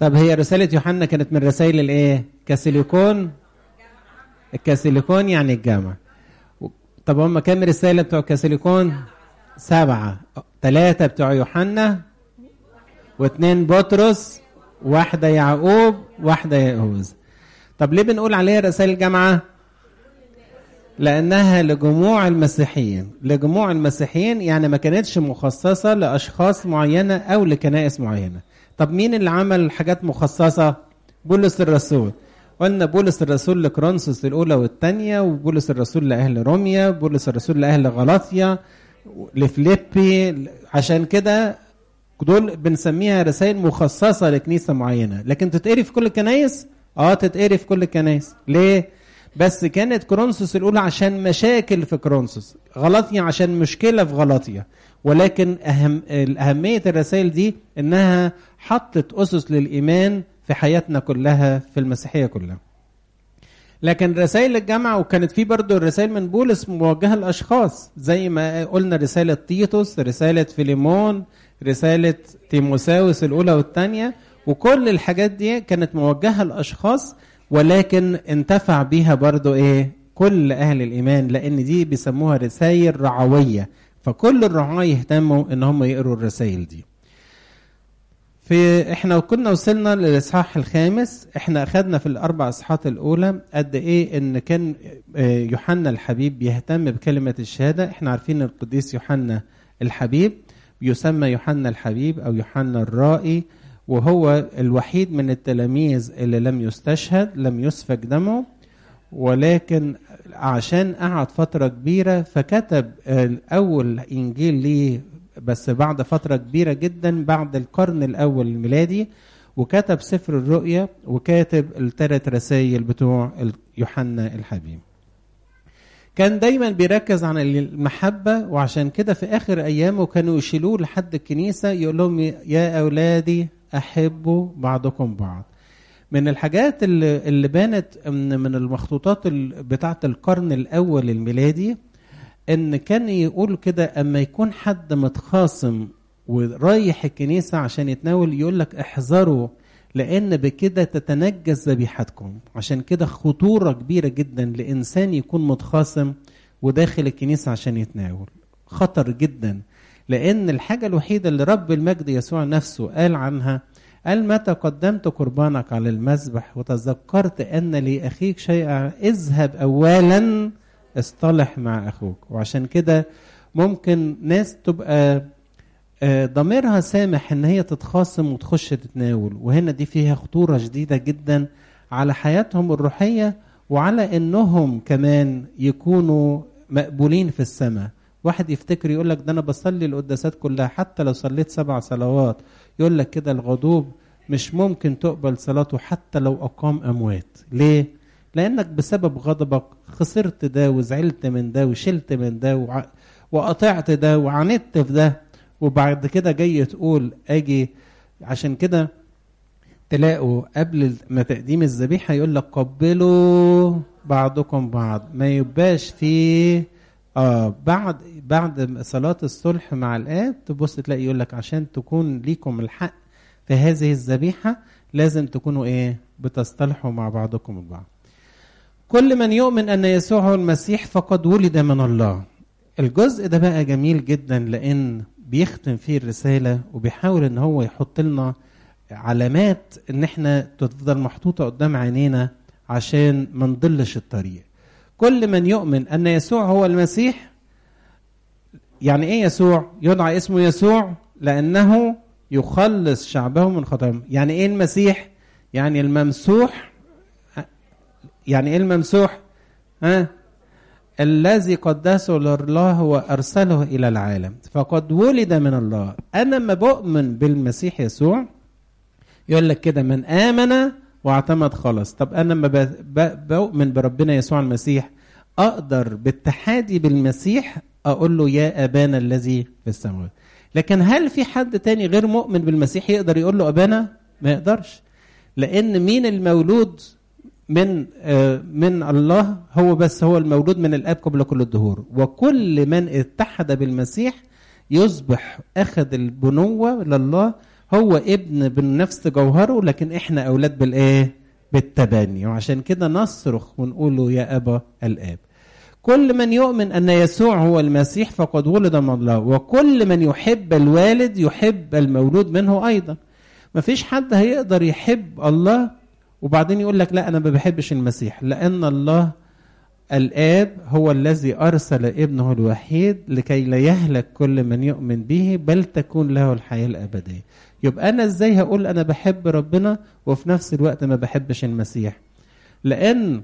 طب هي رسالة يوحنا كانت من رسائل الايه كاسيليكون الكاسيليكون يعني الجامع طب هم كام رسالة بتوع كاسيليكون سبعة ثلاثة بتوع يوحنا واثنين بطرس واحدة يعقوب واحدة يهوذا طب ليه بنقول عليها رسائل جامعة لأنها لجموع المسيحيين لجموع المسيحيين يعني ما كانتش مخصصة لأشخاص معينة أو لكنائس معينة طب مين اللي عمل حاجات مخصصة بولس الرسول قلنا بولس الرسول لكرونسوس الأولى والثانية وبولس الرسول لأهل روميا بولس الرسول لأهل غلاطيا لفليبي عشان كده دول بنسميها رسائل مخصصة لكنيسة معينة لكن تتقري في كل الكنايس اه تتقري في كل الكنايس ليه بس كانت كرونسوس الأولى عشان مشاكل في كرونسوس غلطيا عشان مشكلة في غلطيا ولكن أهم أهمية الرسائل دي إنها حطت أسس للإيمان في حياتنا كلها في المسيحية كلها لكن رسائل الجامعة وكانت في برضه الرسائل من بولس موجهة لأشخاص زي ما قلنا رسالة تيتوس رسالة فيليمون رسالة تيموساوس الأولى والثانية وكل الحاجات دي كانت موجهة لأشخاص ولكن انتفع بيها برضو ايه كل اهل الايمان لان دي بيسموها رسائل رعويه فكل الرعاة يهتموا ان هم يقروا الرسائل دي في احنا كنا وصلنا للاصحاح الخامس احنا اخذنا في الاربع اصحاحات الاولى قد ايه ان كان يوحنا الحبيب بيهتم بكلمه الشهاده احنا عارفين القديس يوحنا الحبيب يسمى يوحنا الحبيب او يوحنا الرائي وهو الوحيد من التلاميذ اللي لم يستشهد لم يسفك دمه ولكن عشان قعد فترة كبيرة فكتب أول إنجيل ليه بس بعد فترة كبيرة جدا بعد القرن الأول الميلادي وكتب سفر الرؤيا وكاتب الثلاث رسائل بتوع يوحنا الحبيب كان دايما بيركز على المحبة وعشان كده في آخر أيامه كانوا يشيلوه لحد الكنيسة يقول لهم يا أولادي أحبوا بعضكم بعض من الحاجات اللي, اللي بانت من المخطوطات بتاعة القرن الأول الميلادي إن كان يقول كده أما يكون حد متخاصم ورايح الكنيسة عشان يتناول يقول لك احذروا لأن بكده تتنجس ذبيحتكم عشان كده خطورة كبيرة جدا لإنسان يكون متخاصم وداخل الكنيسة عشان يتناول خطر جدا لأن الحاجة الوحيدة اللي رب المجد يسوع نفسه قال عنها قال متى قدمت قربانك على المذبح وتذكرت أن لأخيك شيئا اذهب أولا اصطلح مع أخوك وعشان كده ممكن ناس تبقى ضميرها سامح ان هي تتخاصم وتخش تتناول وهنا دي فيها خطوره شديده جدا على حياتهم الروحيه وعلى انهم كمان يكونوا مقبولين في السماء واحد يفتكر يقول لك ده انا بصلي القداسات كلها حتى لو صليت سبع صلوات يقول لك كده الغضوب مش ممكن تقبل صلاته حتى لو اقام اموات ليه لانك بسبب غضبك خسرت ده وزعلت من ده وشلت من ده وع... وقطعت ده وعاندت في ده وبعد كده جاي تقول اجي عشان كده تلاقوا قبل ما تقديم الذبيحه يقول لك قبلوا بعضكم بعض ما يبقاش فيه اه بعد بعد صلاه الصلح مع الاب تبص تلاقي يقول لك عشان تكون ليكم الحق في هذه الذبيحه لازم تكونوا ايه بتصطلحوا مع بعضكم البعض كل من يؤمن ان يسوع هو المسيح فقد ولد من الله الجزء ده بقى جميل جدا لان بيختم فيه الرسالة وبيحاول ان هو يحط لنا علامات ان احنا تفضل محطوطة قدام عينينا عشان ما نضلش الطريق كل من يؤمن ان يسوع هو المسيح يعني ايه يسوع يدعى اسمه يسوع لانه يخلص شعبه من خطاياهم يعني ايه المسيح يعني الممسوح يعني ايه الممسوح ها الذي قدسه الله وارسله الى العالم فقد ولد من الله انا ما بؤمن بالمسيح يسوع يقول لك كده من امن واعتمد خلاص طب انا ما بؤمن بربنا يسوع المسيح اقدر باتحادي بالمسيح اقول له يا ابانا الذي في السماوات لكن هل في حد تاني غير مؤمن بالمسيح يقدر يقول له ابانا ما يقدرش لان مين المولود من من الله هو بس هو المولود من الاب قبل كل الدهور وكل من اتحد بالمسيح يصبح اخذ البنوه لله هو ابن بنفس جوهره لكن احنا اولاد بالايه بالتبني وعشان كده نصرخ ونقول له يا ابا الاب كل من يؤمن ان يسوع هو المسيح فقد ولد من الله وكل من يحب الوالد يحب المولود منه ايضا مفيش حد هيقدر يحب الله وبعدين يقول لك لا انا ما بحبش المسيح لان الله الاب هو الذي ارسل ابنه الوحيد لكي لا يهلك كل من يؤمن به بل تكون له الحياه الابديه يبقى انا ازاي هقول انا بحب ربنا وفي نفس الوقت ما بحبش المسيح لان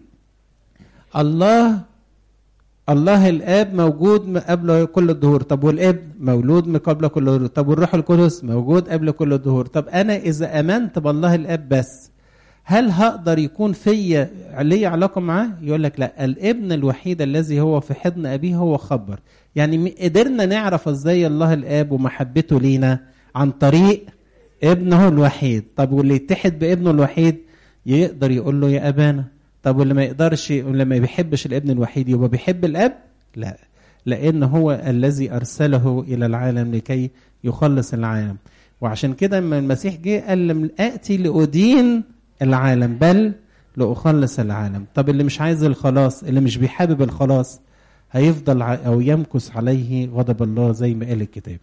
الله الله الاب موجود قبل كل الظهور طب والابن مولود من قبل كل الظهور طب والروح القدس موجود قبل كل الظهور طب انا اذا امنت بالله الاب بس هل هقدر يكون فيا لي علاقه معاه يقول لك لا الابن الوحيد الذي هو في حضن ابيه هو خبر يعني قدرنا نعرف ازاي الله الاب ومحبته لينا عن طريق ابنه الوحيد طب واللي يتحد بابنه الوحيد يقدر يقول له يا ابانا طب واللي ما يقدرش واللي ما بيحبش الابن الوحيد يبقى بيحب الاب لا لان هو الذي ارسله الى العالم لكي يخلص العالم وعشان كده لما المسيح جه قال لم اتي لادين العالم بل لاخلص العالم طب اللي مش عايز الخلاص اللي مش بيحابب الخلاص هيفضل او يمكث عليه غضب الله زي ما قال الكتاب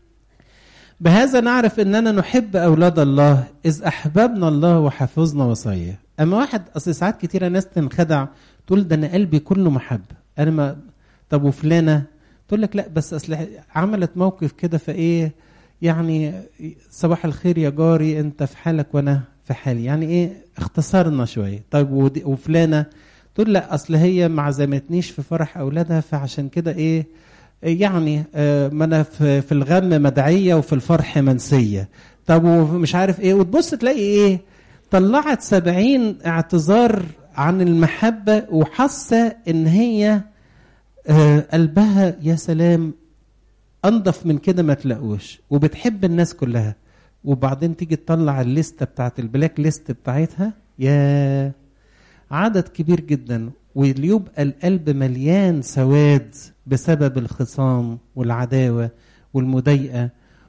بهذا نعرف اننا نحب اولاد الله اذ احببنا الله وحفظنا وصاياه اما واحد اصل ساعات كتيره ناس تنخدع تقول ده انا قلبي كله محبه انا ما طب وفلانه تقول لك لا بس اصل عملت موقف كده فايه يعني صباح الخير يا جاري انت في حالك وانا في حالي يعني ايه اختصرنا شويه طيب وفلانه تقول لا اصل هي ما عزمتنيش في فرح اولادها فعشان كده ايه يعني آه ما انا في الغم مدعيه وفي الفرح منسيه طب ومش عارف ايه وتبص تلاقي ايه طلعت سبعين اعتذار عن المحبة وحاسة ان هي آه قلبها يا سلام انضف من كده ما تلاقوش وبتحب الناس كلها وبعدين تيجي تطلع الليستة بتاعت البلاك ليست بتاعتها يا عدد كبير جدا ويبقى القلب مليان سواد بسبب الخصام والعداوة والمضايقة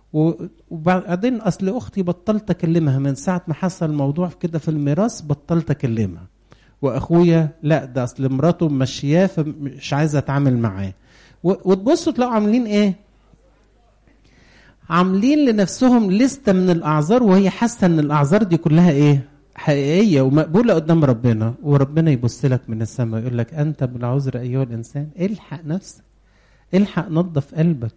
وبعدين اصل اختي بطلت اكلمها من ساعه ما حصل الموضوع كده في الميراث بطلت اكلمها واخويا لا ده اصل مراته ماشياه فمش عايزه اتعامل معاه وتبصوا تلاقوا عاملين ايه عاملين لنفسهم لستة من الأعذار وهي حاسة إن الأعذار دي كلها إيه؟ حقيقية ومقبولة قدام ربنا وربنا يبص لك من السماء يقول لك أنت بالعذر أيها الإنسان الحق نفسك الحق نظف قلبك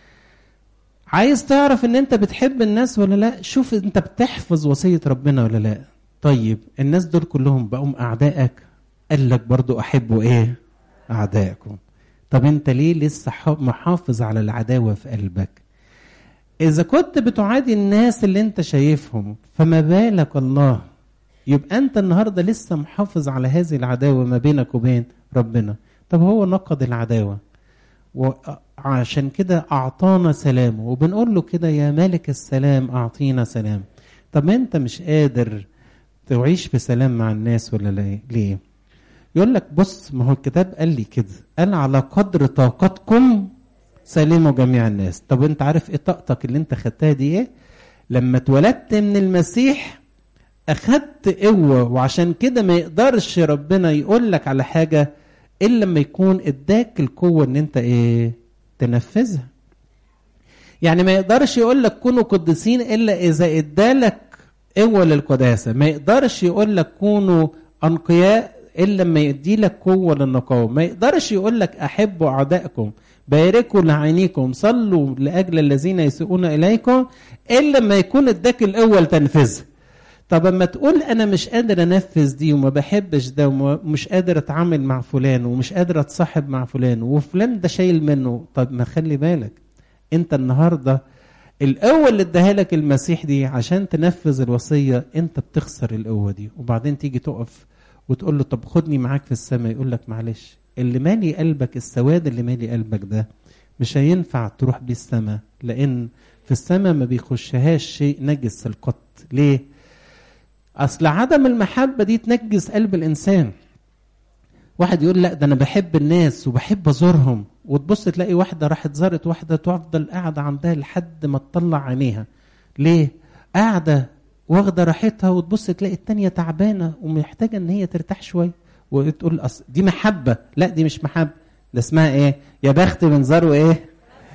عايز تعرف ان انت بتحب الناس ولا لا شوف انت بتحفظ وصية ربنا ولا لا طيب الناس دول كلهم بقوا اعدائك قال لك برضو احبوا ايه اعدائكم طب انت ليه لسه محافظ على العداوة في قلبك اذا كنت بتعادي الناس اللي انت شايفهم فما بالك الله يبقى انت النهارده لسه محافظ على هذه العداوة ما بينك وبين ربنا طب هو نقض العداوة وعشان كده أعطانا سلامه وبنقول له كده يا ملك السلام أعطينا سلام طب انت مش قادر تعيش في سلام مع الناس ولا ليه يقول لك بص ما هو الكتاب قال لي كده قال على قدر طاقتكم سلموا جميع الناس طب انت عارف ايه طاقتك اللي انت خدتها دي ايه لما اتولدت من المسيح اخدت قوة وعشان كده ما يقدرش ربنا يقول لك على حاجة الا لما يكون اداك القوه ان انت ايه تنفذها يعني ما يقدرش يقول لك كونوا قديسين الا اذا ادالك قوه للقداسه ما يقدرش يقول لك كونوا انقياء الا لما يدي لك قوه للنقاوه ما يقدرش يقول لك احبوا اعدائكم باركوا لعينيكم صلوا لاجل الذين يسيئون اليكم الا لما يكون اداك القوه لتنفذها طب اما تقول انا مش قادر انفذ دي وما بحبش ده ومش قادر اتعامل مع فلان ومش قادر اتصاحب مع فلان وفلان ده شايل منه طب ما خلي بالك انت النهارده القوه اللي اداها لك المسيح دي عشان تنفذ الوصيه انت بتخسر القوه دي وبعدين تيجي تقف وتقول له طب خدني معاك في السماء يقول لك معلش اللي مالي قلبك السواد اللي مالي قلبك ده مش هينفع تروح بيه السماء لان في السماء ما بيخشهاش شيء نجس القط ليه اصل عدم المحبه دي تنجس قلب الانسان واحد يقول لا ده انا بحب الناس وبحب ازورهم وتبص تلاقي واحده راحت زارت واحده تفضل قاعده عندها لحد ما تطلع عينيها ليه قاعده واخده راحتها وتبص تلاقي التانية تعبانه ومحتاجه ان هي ترتاح شويه وتقول أص... دي محبه لا دي مش محبه ده اسمها ايه يا بخت من زار وايه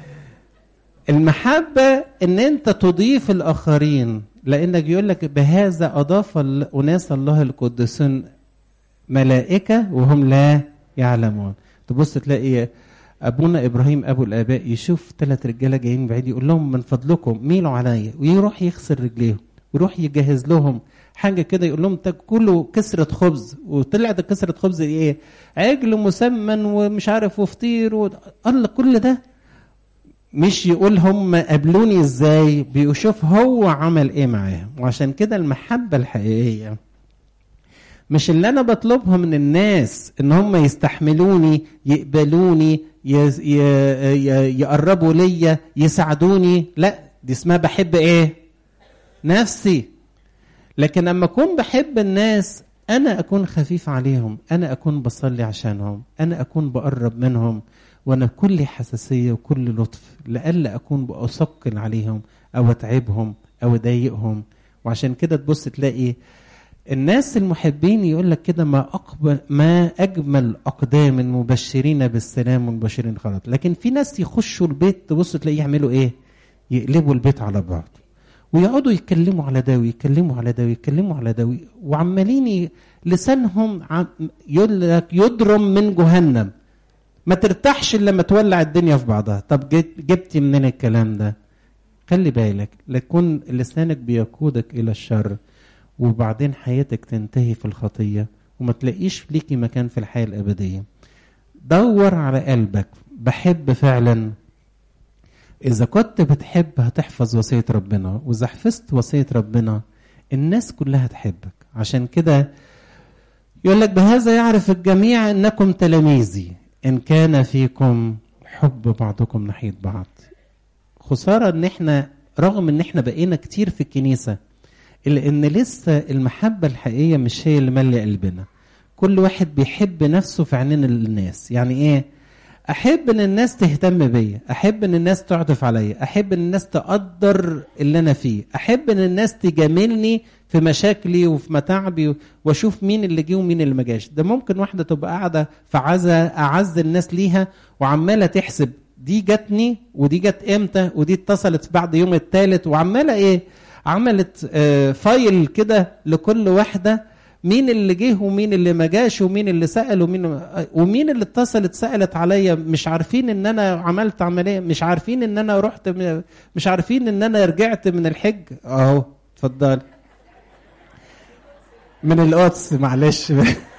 المحبه ان انت تضيف الاخرين لانك يقول لك بهذا اضاف اناس الله القدسون ملائكه وهم لا يعلمون تبص تلاقي ابونا ابراهيم ابو الاباء يشوف ثلاث رجاله جايين بعيد يقول لهم من فضلكم ميلوا عليا ويروح يغسل رجليهم ويروح يجهز لهم حاجه كده يقول لهم تاكلوا كسره خبز وطلع ده كسره خبز ايه عجل مسمن ومش عارف وفطير و... الله كل ده مش يقول هم قابلوني ازاي بيشوف هو عمل ايه معاهم وعشان كده المحبه الحقيقيه مش اللي انا بطلبها من الناس ان هم يستحملوني يقبلوني يقربوا ليا يساعدوني لا دي اسمها بحب ايه نفسي لكن لما اكون بحب الناس انا اكون خفيف عليهم انا اكون بصلي عشانهم انا اكون بقرب منهم وانا بكل حساسيه وكل لطف لئلا اكون باثقل عليهم او اتعبهم او اضايقهم وعشان كده تبص تلاقي الناس المحبين يقول لك كده ما أقبل ما اجمل اقدام المبشرين بالسلام والمبشرين خلاص لكن في ناس يخشوا البيت تبص تلاقيه يعملوا ايه يقلبوا البيت على بعض ويقعدوا يتكلموا على ده ويتكلموا على ده ويتكلموا على ده وعمالين لسانهم يقول لك يضرم من جهنم ما ترتاحش الا لما تولع الدنيا في بعضها طب جبتي منين الكلام ده خلي بالك لكن لسانك بيقودك الى الشر وبعدين حياتك تنتهي في الخطيه وما تلاقيش ليكي مكان في الحياه الابديه دور على قلبك بحب فعلا إذا كنت بتحب هتحفظ وصية ربنا وإذا حفظت وصية ربنا الناس كلها تحبك عشان كده يقول لك بهذا يعرف الجميع أنكم تلاميذي إن كان فيكم حب بعضكم ناحية بعض خسارة إن إحنا رغم إن إحنا بقينا كتير في الكنيسة إلا إن لسه المحبة الحقيقية مش هي اللي مالية قلبنا كل واحد بيحب نفسه في عينين الناس يعني إيه احب ان الناس تهتم بيا احب ان الناس تعطف عليا احب ان الناس تقدر اللي انا فيه احب ان الناس تجاملني في مشاكلي وفي متاعبي واشوف مين اللي جه ومين اللي ما جاش ده ممكن واحده تبقى قاعده في عزا اعز الناس ليها وعماله تحسب دي جاتني ودي جت امتى ودي اتصلت بعد يوم الثالث وعماله ايه عملت آه فايل كده لكل واحده مين اللي جه ومين اللي ما جاش ومين اللي سأل ومين ومين اللي اتصلت سألت عليا مش عارفين ان انا عملت عملية مش عارفين ان انا رحت مش عارفين ان انا رجعت من الحج اهو اتفضل من القدس معلش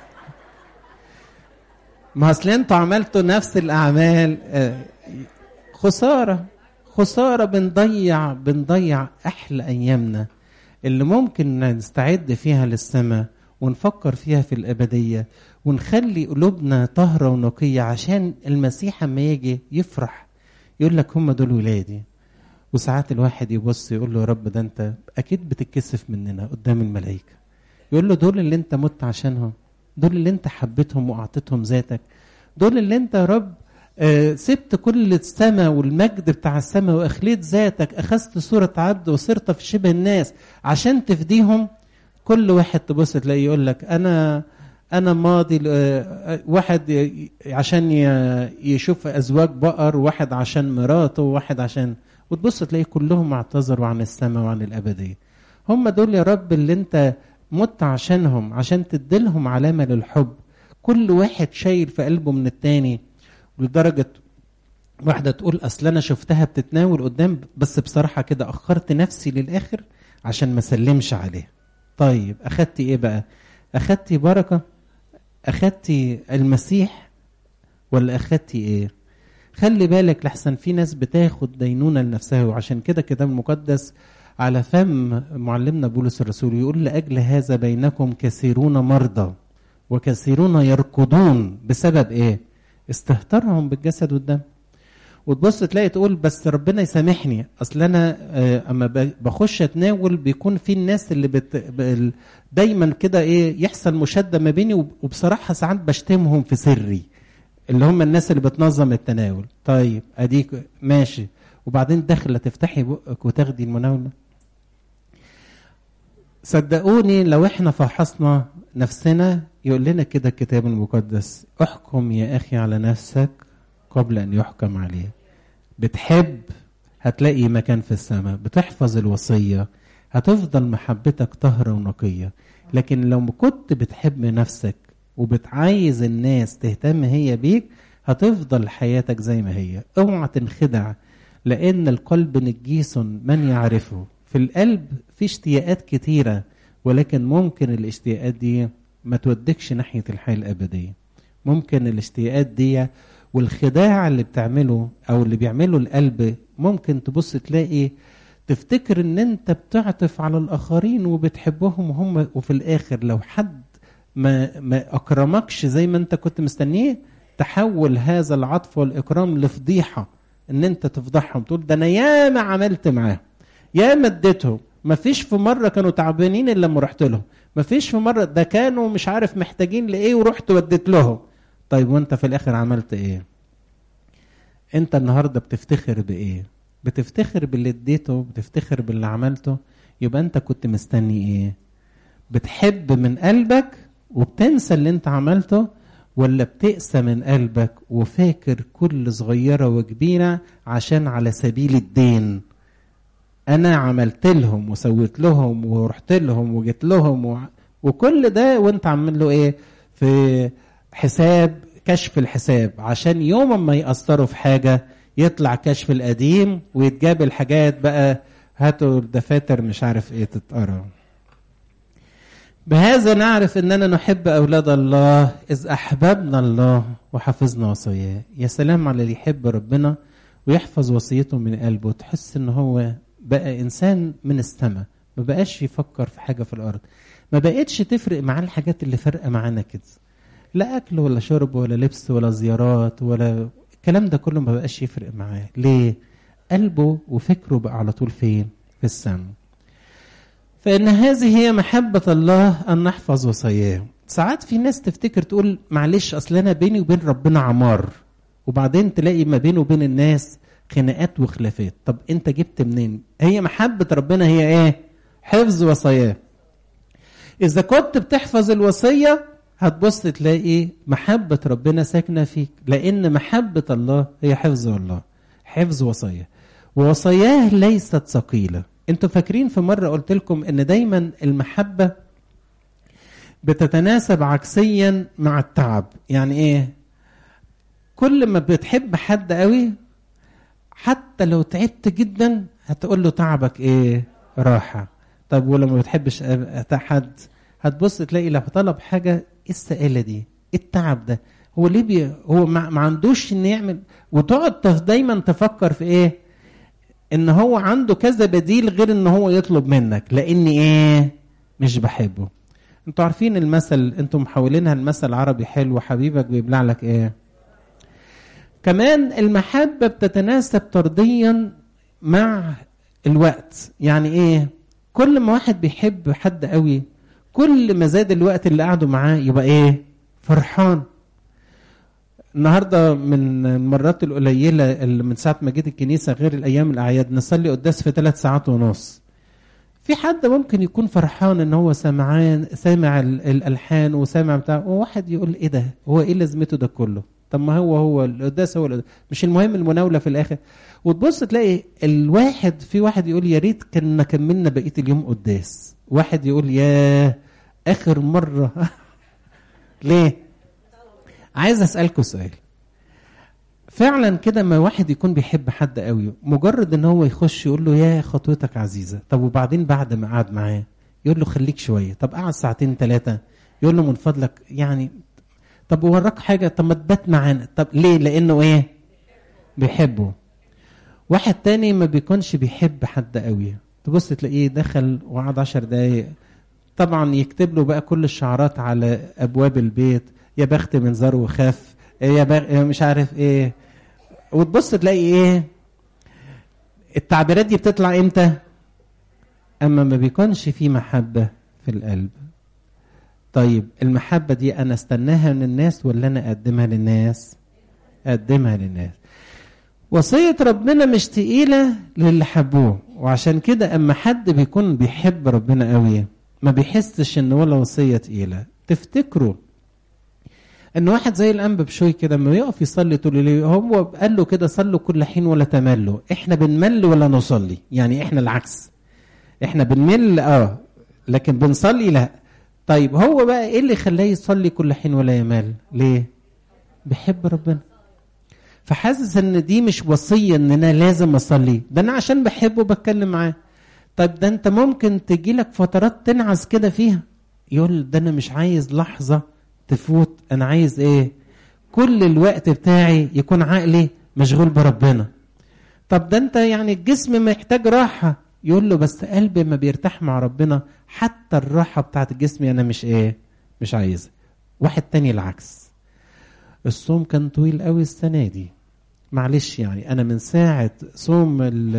ما اصل انتوا عملتوا نفس الاعمال خساره خساره بنضيع بنضيع احلى ايامنا اللي ممكن نستعد فيها للسماء ونفكر فيها في الأبدية ونخلي قلوبنا طاهرة ونقية عشان المسيح اما يجي يفرح يقول لك هم دول ولادي وساعات الواحد يبص يقول له يا رب ده انت اكيد بتتكسف مننا قدام الملائكة يقول له دول اللي انت مت عشانهم دول اللي انت حبيتهم واعطيتهم ذاتك دول اللي انت يا رب آه سبت كل السماء والمجد بتاع السماء واخليت ذاتك اخذت صورة عبد وصرت في شبه الناس عشان تفديهم كل واحد تبص تلاقيه يقول لك انا انا ماضي واحد عشان يشوف ازواج بقر واحد عشان مراته واحد عشان وتبص تلاقي كلهم اعتذروا عن السماء وعن الابديه هم دول يا رب اللي انت مت عشانهم عشان تديلهم علامه للحب كل واحد شايل في قلبه من التاني لدرجه واحده تقول اصل انا شفتها بتتناول قدام بس بصراحه كده اخرت نفسي للاخر عشان ما سلمش عليها طيب اخدتي ايه بقى اخدتي بركه اخدتي المسيح ولا اخدتي ايه خلي بالك لحسن في ناس بتاخد دينونه لنفسها وعشان كده الكتاب المقدس على فم معلمنا بولس الرسول يقول لاجل هذا بينكم كثيرون مرضى وكثيرون يركضون بسبب ايه استهترهم بالجسد والدم وتبص تلاقي تقول بس ربنا يسامحني اصل انا اما بخش اتناول بيكون في الناس اللي بت دايما كده ايه يحصل مشاده ما بيني وبصراحه ساعات بشتمهم في سري اللي هم الناس اللي بتنظم التناول طيب اديك ماشي وبعدين داخله تفتحي بقك وتاخدي المناوله صدقوني لو احنا فحصنا نفسنا يقول لنا كده الكتاب المقدس احكم يا اخي على نفسك قبل ان يحكم عليك بتحب هتلاقي مكان في السماء بتحفظ الوصية هتفضل محبتك طهرة ونقية لكن لو كنت بتحب نفسك وبتعايز الناس تهتم هي بيك هتفضل حياتك زي ما هي اوعى تنخدع لان القلب نجيس من يعرفه في القلب في اشتياقات كتيرة ولكن ممكن الاشتياقات دي ما تودكش ناحية الحياة الأبدية ممكن الاشتياقات دي والخداع اللي بتعمله أو اللي بيعمله القلب ممكن تبص تلاقي تفتكر ان انت بتعطف على الاخرين وبتحبهم وهم وفي الاخر لو حد ما ما اكرمكش زي ما انت كنت مستنيه تحول هذا العطف والاكرام لفضيحه ان انت تفضحهم تقول ده انا ياما عملت معاهم ياما اديتهم ما فيش في مره كانوا تعبانين الا لما رحت لهم ما فيش في مره ده كانوا مش عارف محتاجين لايه ورحت وديت لهم طيب وانت في الاخر عملت ايه انت النهارده بتفتخر بايه بتفتخر باللي اديته بتفتخر باللي عملته يبقى انت كنت مستني ايه بتحب من قلبك وبتنسى اللي انت عملته ولا بتقسى من قلبك وفاكر كل صغيره وكبيره عشان على سبيل الدين انا عملت لهم وسويت لهم ورحت لهم وجيت لهم و... وكل ده وانت عامل له ايه في حساب كشف الحساب عشان يوم ما يأثروا في حاجة يطلع كشف القديم ويتجاب الحاجات بقى هاتوا الدفاتر مش عارف ايه تتقرا بهذا نعرف اننا نحب اولاد الله اذ احببنا الله وحفظنا وصاياه يا سلام على اللي يحب ربنا ويحفظ وصيته من قلبه تحس ان هو بقى انسان من السماء ما بقاش يفكر في حاجه في الارض ما بقتش تفرق معاه الحاجات اللي فارقه معانا كده لا اكل ولا شرب ولا لبس ولا زيارات ولا الكلام ده كله ما بقاش يفرق معاه ليه قلبه وفكره بقى على طول فين في السماء فإن هذه هي محبة الله أن نحفظ وصاياه ساعات في ناس تفتكر تقول معلش أصل أنا بيني وبين ربنا عمار وبعدين تلاقي ما بينه وبين الناس خناقات وخلافات طب أنت جبت منين هي محبة ربنا هي إيه حفظ وصاياه إذا كنت بتحفظ الوصية هتبص تلاقي محبة ربنا ساكنة فيك لأن محبة الله هي حفظ الله حفظ وصاياه ووصاياه ليست ثقيله انتوا فاكرين في مره قلت لكم ان دايما المحبه بتتناسب عكسيا مع التعب يعني ايه كل ما بتحب حد قوي حتى لو تعبت جدا هتقول له تعبك ايه راحه طب ولما ما بتحبش حد هتبص تلاقي لو طلب حاجه ايه السائله دي ايه التعب ده هو ليه بي هو ما, ما عندوش ان يعمل وتقعد دايما تفكر في ايه ان هو عنده كذا بديل غير ان هو يطلب منك لان ايه مش بحبه انتوا عارفين المثل انتوا محولينها المثل عربي حلو حبيبك بيبلع لك ايه كمان المحبة بتتناسب طرديا مع الوقت يعني ايه كل ما واحد بيحب حد قوي كل ما زاد الوقت اللي قعدوا معاه يبقى ايه فرحان النهارده من المرات القليله اللي من ساعه ما جيت الكنيسه غير الايام الاعياد نصلي قداس في ثلاث ساعات ونص في حد ممكن يكون فرحان ان هو سمعان سامع الالحان وسامع بتاع وواحد يقول ايه ده هو ايه لازمته ده كله طب ما هو هو القداس هو القداس. مش المهم المناوله في الاخر وتبص تلاقي الواحد في واحد يقول يا ريت كنا كملنا بقيه اليوم قداس واحد يقول يا اخر مره ليه عايز اسالكم سؤال فعلا كده ما واحد يكون بيحب حد قوي مجرد ان هو يخش يقول له يا خطوتك عزيزه طب وبعدين بعد ما قعد معاه يقول له خليك شويه طب قعد ساعتين ثلاثه يقول له من فضلك يعني طب وراك حاجه طب ما تبات معانا طب ليه لانه ايه بيحبه واحد تاني ما بيكونش بيحب حد قوي تبص تلاقيه دخل وقعد عشر دقايق طبعا يكتب له بقى كل الشعارات على ابواب البيت يا بخت من زار وخاف يا بغ... مش عارف ايه وتبص تلاقي ايه التعبيرات دي بتطلع امتى اما ما بيكونش في محبة في القلب طيب المحبة دي انا استناها من الناس ولا انا اقدمها للناس اقدمها للناس وصية ربنا مش تقيلة للي حبوه وعشان كده اما حد بيكون بيحب ربنا قوي ما بيحسش ان ولا وصيه تقيله تفتكروا ان واحد زي الانبا بشوي كده لما يقف يصلي طول الليل هو قال له كده صلوا كل حين ولا تملوا احنا بنمل ولا نصلي يعني احنا العكس احنا بنمل اه لكن بنصلي لا طيب هو بقى ايه اللي خلاه يصلي كل حين ولا يمل ليه بيحب ربنا فحاسس ان دي مش وصيه ان انا لازم اصلي ده انا عشان بحبه بتكلم معاه طيب ده انت ممكن تجي لك فترات تنعس كده فيها يقول ده انا مش عايز لحظه تفوت انا عايز ايه كل الوقت بتاعي يكون عقلي مشغول بربنا طب ده انت يعني الجسم محتاج راحه يقول له بس قلبي ما بيرتاح مع ربنا حتى الراحه بتاعت الجسم انا مش ايه مش عايزها واحد تاني العكس الصوم كان طويل قوي السنه دي معلش يعني انا من ساعه صوم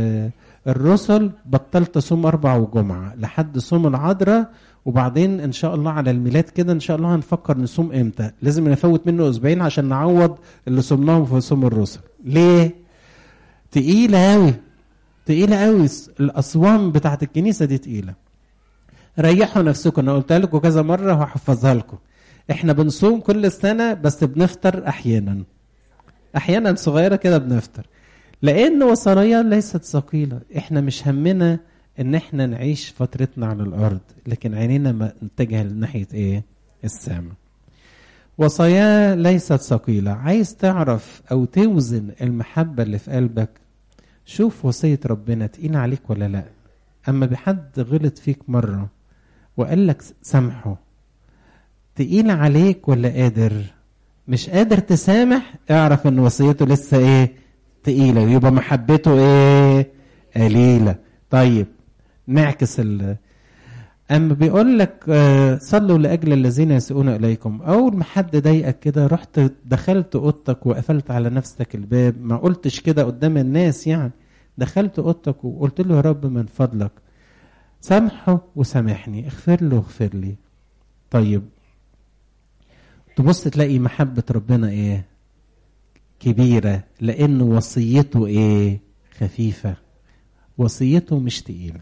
الرسل بطلت صوم اربع وجمعه لحد صوم العذراء وبعدين ان شاء الله على الميلاد كده ان شاء الله هنفكر نصوم امتى لازم نفوت منه اسبوعين عشان نعوض اللي صمناهم في صوم الرسل ليه تقيله قوي تقيله قوي الاصوام بتاعت الكنيسه دي تقيله ريحوا نفسكم انا قلت لكم كذا مره وهحفظها لكم احنا بنصوم كل سنه بس بنفطر احيانا احيانا صغيره كده بنفطر لان وصايا ليست ثقيله احنا مش همنا ان احنا نعيش فترتنا على الارض لكن عينينا نتجه لناحيه ايه السماء وصايا ليست ثقيله عايز تعرف او توزن المحبه اللي في قلبك شوف وصيه ربنا تقيل عليك ولا لا اما بحد غلط فيك مره وقال لك سامحه تقيل عليك ولا قادر مش قادر تسامح اعرف ان وصيته لسه ايه تقيله يبقى محبته ايه قليله طيب نعكس ال اما بيقول لك صلوا لاجل الذين يسيئون اليكم اول ما حد ضايقك كده رحت دخلت اوضتك وقفلت على نفسك الباب ما قلتش كده قدام الناس يعني دخلت اوضتك وقلت له يا رب من فضلك سامحه وسامحني اغفر له واغفر لي طيب تبص تلاقي محبة ربنا ايه كبيرة لأن وصيته ايه خفيفة وصيته مش تقيلة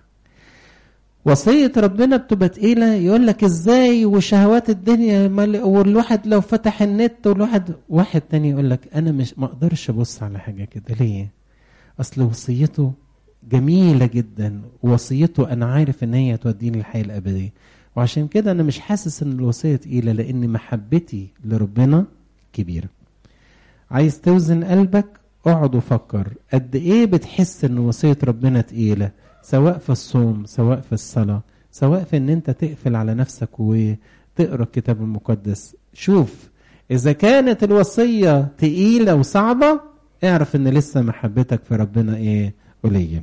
وصية ربنا بتبقى تقيلة يقول لك ازاي وشهوات الدنيا والواحد لو فتح النت والواحد واحد تاني يقول لك انا مش ما اقدرش ابص على حاجة كده ليه اصل وصيته جميلة جدا وصيته انا عارف ان هي توديني الحياة الابدية وعشان كده انا مش حاسس ان الوصيه تقيله لان محبتي لربنا كبيره عايز توزن قلبك اقعد وفكر قد ايه بتحس ان وصيه ربنا تقيله سواء في الصوم سواء في الصلاه سواء في ان انت تقفل على نفسك وتقرا الكتاب المقدس شوف اذا كانت الوصيه تقيله وصعبه اعرف ان لسه محبتك في ربنا ايه قليل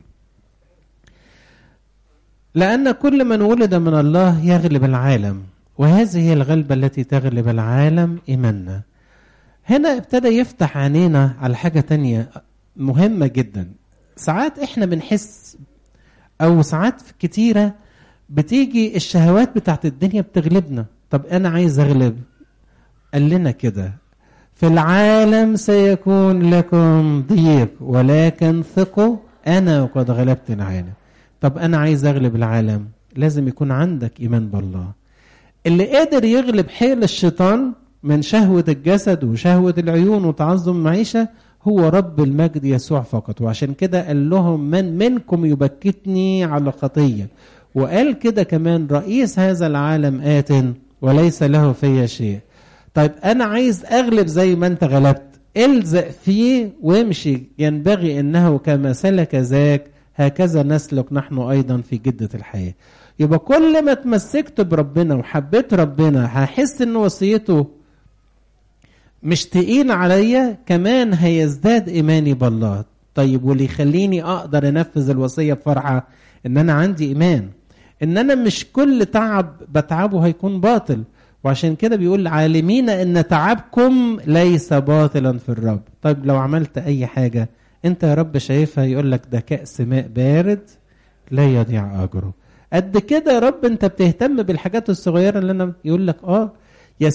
لأن كل من ولد من الله يغلب العالم وهذه هي الغلبة التي تغلب العالم إيماننا هنا ابتدى يفتح عينينا على حاجة تانية مهمة جدا ساعات احنا بنحس أو ساعات كتيرة بتيجي الشهوات بتاعت الدنيا بتغلبنا طب أنا عايز أغلب قال لنا كده في العالم سيكون لكم ضيق ولكن ثقوا أنا وقد غلبت العالم طب انا عايز اغلب العالم لازم يكون عندك ايمان بالله اللي قادر يغلب حيل الشيطان من شهوة الجسد وشهوة العيون وتعظم المعيشة هو رب المجد يسوع فقط وعشان كده قال لهم من منكم يبكتني على خطية وقال كده كمان رئيس هذا العالم آت وليس له في شيء طيب أنا عايز أغلب زي ما أنت غلبت الزق فيه وامشي ينبغي أنه كما سلك ذاك هكذا نسلك نحن ايضا في جده الحياه يبقى كل ما تمسكت بربنا وحبيت ربنا هحس ان وصيته مش تقيل عليا كمان هيزداد ايماني بالله طيب واللي يخليني اقدر انفذ الوصيه بفرحه ان انا عندي ايمان ان انا مش كل تعب بتعبه هيكون باطل وعشان كده بيقول عالمين ان تعبكم ليس باطلا في الرب طيب لو عملت اي حاجه انت يا رب شايفها يقول لك ده كأس ماء بارد لا يضيع اجره قد كده يا رب انت بتهتم بالحاجات الصغيره اللي انا يقول لك اه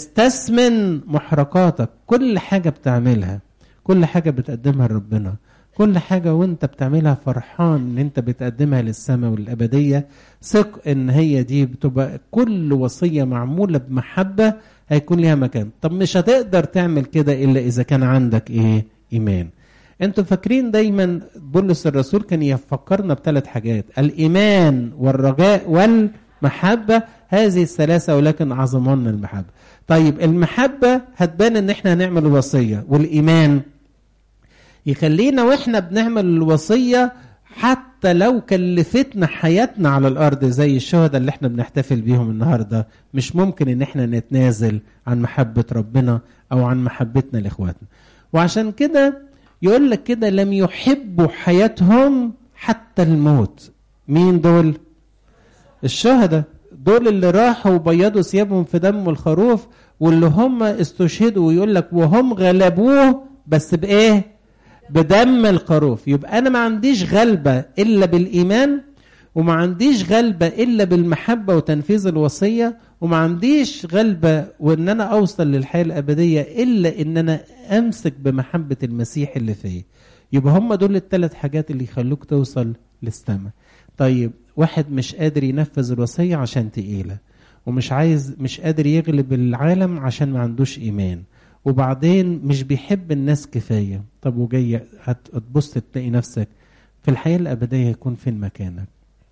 يستثمن محرقاتك كل حاجه بتعملها كل حاجه بتقدمها لربنا كل حاجة وانت بتعملها فرحان ان انت بتقدمها للسماء والأبدية ثق ان هي دي بتبقى كل وصية معمولة بمحبة هيكون ليها مكان طب مش هتقدر تعمل كده إلا إذا كان عندك إيه إيمان انتوا فاكرين دايما بولس الرسول كان يفكرنا بثلاث حاجات الإيمان والرجاء والمحبة هذه الثلاثة ولكن أعظمهن المحبة طيب المحبة هتبان ان احنا هنعمل الوصية والإيمان يخلينا واحنا بنعمل الوصية حتى لو كلفتنا حياتنا على الارض زي الشهداء اللي احنا بنحتفل بيهم النهارده مش ممكن ان احنا نتنازل عن محبه ربنا او عن محبتنا لاخواتنا وعشان كده يقول لك كده لم يحبوا حياتهم حتى الموت مين دول الشهداء دول اللي راحوا وبيضوا ثيابهم في دم الخروف واللي هم استشهدوا ويقول لك وهم غلبوه بس بايه بدم الخروف يبقى انا ما عنديش غلبه الا بالايمان وما عنديش غلبه الا بالمحبه وتنفيذ الوصيه وما عنديش غلبه وان انا اوصل للحياه الابديه الا ان انا امسك بمحبه المسيح اللي فيا يبقى هم دول الثلاث حاجات اللي يخلوك توصل للسماء طيب واحد مش قادر ينفذ الوصيه عشان تقيله ومش عايز مش قادر يغلب العالم عشان ما عندوش ايمان وبعدين مش بيحب الناس كفايه طب وجاي هتبص تلاقي نفسك في الحياه الابديه هيكون فين مكانك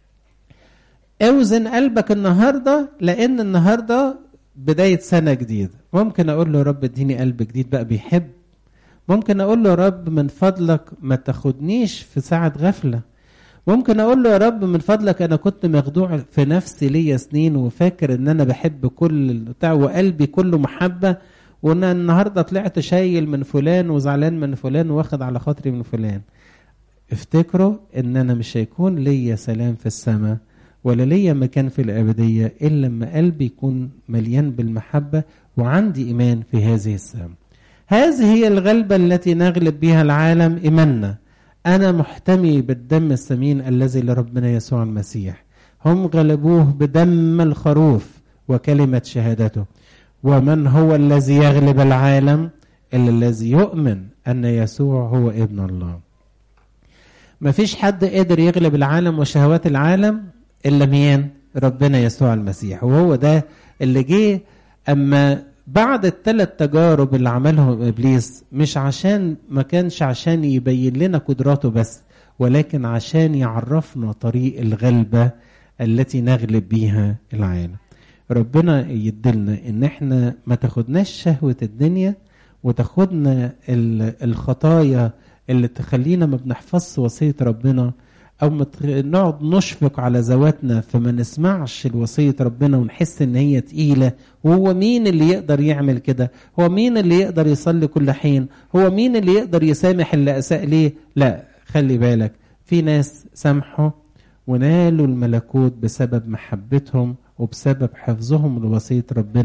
اوزن قلبك النهارده لان النهارده بدايه سنه جديده ممكن اقول له يا رب اديني قلب جديد بقى بيحب ممكن اقول له يا رب من فضلك ما تاخدنيش في ساعه غفله ممكن اقول له يا رب من فضلك انا كنت مخدوع في نفسي ليا سنين وفاكر ان انا بحب كل بتاع وقلبي كله محبه وان النهارده طلعت شايل من فلان وزعلان من فلان واخد على خاطري من فلان افتكروا ان انا مش هيكون ليا سلام في السماء ولا ليا مكان في الابديه الا لما قلبي يكون مليان بالمحبه وعندي ايمان في هذه السماء هذه هي الغلبه التي نغلب بها العالم ايماننا انا محتمي بالدم الثمين الذي لربنا يسوع المسيح هم غلبوه بدم الخروف وكلمه شهادته ومن هو الذي يغلب العالم الا الذي يؤمن ان يسوع هو ابن الله ما فيش حد قادر يغلب العالم وشهوات العالم الا مين ربنا يسوع المسيح وهو ده اللي جه اما بعد الثلاث تجارب اللي عملهم ابليس مش عشان ما كانش عشان يبين لنا قدراته بس ولكن عشان يعرفنا طريق الغلبه التي نغلب بيها العالم ربنا يدلنا ان احنا ما تاخدناش شهوة الدنيا وتاخدنا الخطايا اللي تخلينا ما بنحفظش وصية ربنا او نقعد نشفق على ذواتنا فما نسمعش الوصية ربنا ونحس ان هي تقيلة وهو مين اللي يقدر يعمل كده هو مين اللي يقدر يصلي كل حين هو مين اللي يقدر يسامح اللي اساء ليه لا خلي بالك في ناس سامحوا ونالوا الملكوت بسبب محبتهم وبسبب حفظهم لوصية ربنا